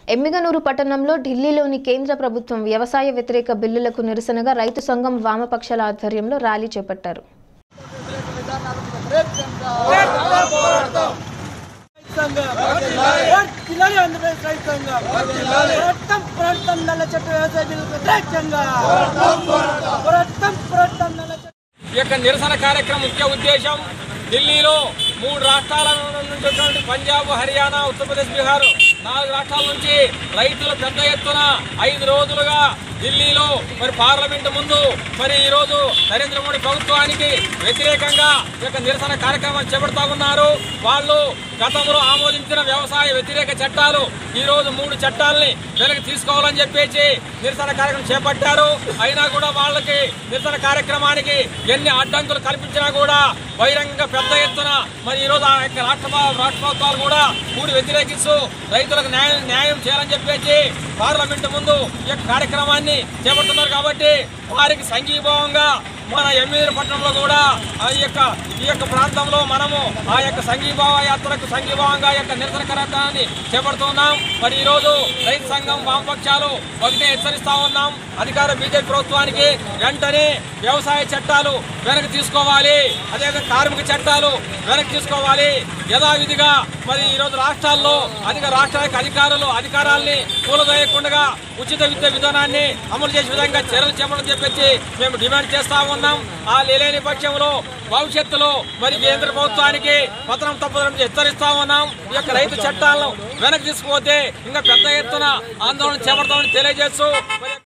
ఎమ్మిగనూరు పట్టణంలో ఢిల్లీలోని కేంద్ర ప్రభుత్వం వ్యవసాయ వ్యతిరేక బిల్లులకు నిరసనగా రైతు సంఘం వామపక్షాల ఆధ్వర్యంలో ర్యాలీ చేపట్టారు జిల్లాలో ఆంధ్రప్రదేశ్ రైతు సంఘం పోరాటం పోరాటం నల్ల చెట్టు వ్యవసాయ బిల్లుకు వ్యతిరేకంగా పోరాటం పోరాటం నల్ల చెట్టు ఈ యొక్క నిరసన కార్యక్రమం ముఖ్య ఉద్దేశం ఢిల్లీలో మూడు రాష్ట్రాల నుంచి ఉన్నటువంటి పంజాబ్ హర్యానా ఉత్తరప్రదేశ్ బీహార్ నాలుగు రాష్ట్రాల నుంచి రైతులు పెద్ద ఎత్తున ఐదు రోజులుగా ఢిల్లీలో మరి పార్లమెంట్ ముందు మరి ఈ రోజు నరేంద్ర మోడీ ప్రభుత్వానికి వ్యతిరేకంగా ఈ యొక్క నిరసన కార్యక్రమం చేపడతా ఉన్నారు వాళ్ళు గతంలో ఆమోదించిన వ్యవసాయ వ్యతిరేక చట్టాలు ఈ రోజు మూడు చట్టాలని వెనక్కి తీసుకోవాలని చెప్పేసి నిరసన కార్యక్రమం చేపట్టారు అయినా కూడా వాళ్ళకి నిరసన కార్యక్రమానికి ఎన్ని అడ్డంకులు కల్పించినా కూడా బహిరంగ పెద్ద ఎత్తున మరి ఈ రోజు ఆ యొక్క రాష్ట్ర ప్ర- రాష్ట్ర ప్రభుత్వాలు కూడా మూడు వ్యతిరేకిస్తూ రైతులకు న్యాయం న్యాయం చేయాలని చెప్పేసి పార్లమెంట్ ముందు ఈ యొక్క కార్యక్రమాన్ని చేపడుతున్నారు కాబట్టి వారికి సంఘీభావంగా మన ఎమ్మెల్యే పట్టణంలో కూడా ఆ యొక్క ఈ యొక్క ప్రాంతంలో మనము ఆ యొక్క సంఘీభావ యాత్రకు సంఘీభావంగా ఈ యొక్క నిరసన కార్యక్రమాన్ని చేపడుతున్నాం మరి ఈ రోజు రైతు సంఘం వామపక్షాలు ఒకటే హెచ్చరిస్తా ఉన్నాం అధికార బీజేపీ ప్రభుత్వానికి వెంటనే వ్యవసాయ చట్టాలు వెనక్కి తీసుకోవాలి అదేవిధంగా కార్మిక చట్టాలు వెనక్కి తీసుకోవాలి యథావిధిగా మరి ఈ రోజు రాష్ట్రాల్లో అధిక రాష్ట్రాలకు అధికారులు అధికారాల్ని కూలదోయకుండా ఉచిత విద్య విధానాన్ని అమలు చేసే విధంగా చర్యలు చేపట్టని చెప్పేసి మేము డిమాండ్ చేస్తా ఉన్నాం ఆ లేని పక్షంలో భవిష్యత్తులో మరి కేంద్ర ప్రభుత్వానికి పత్రం తప్పదని హెచ్చరిస్తా ఉన్నాం ఈ యొక్క రైతు చట్టాలను వెనక్కి తీసుకుపోతే ఇంకా పెద్ద ఎత్తున ఆందోళన చేపడతామని తెలియజేస్తూ మరి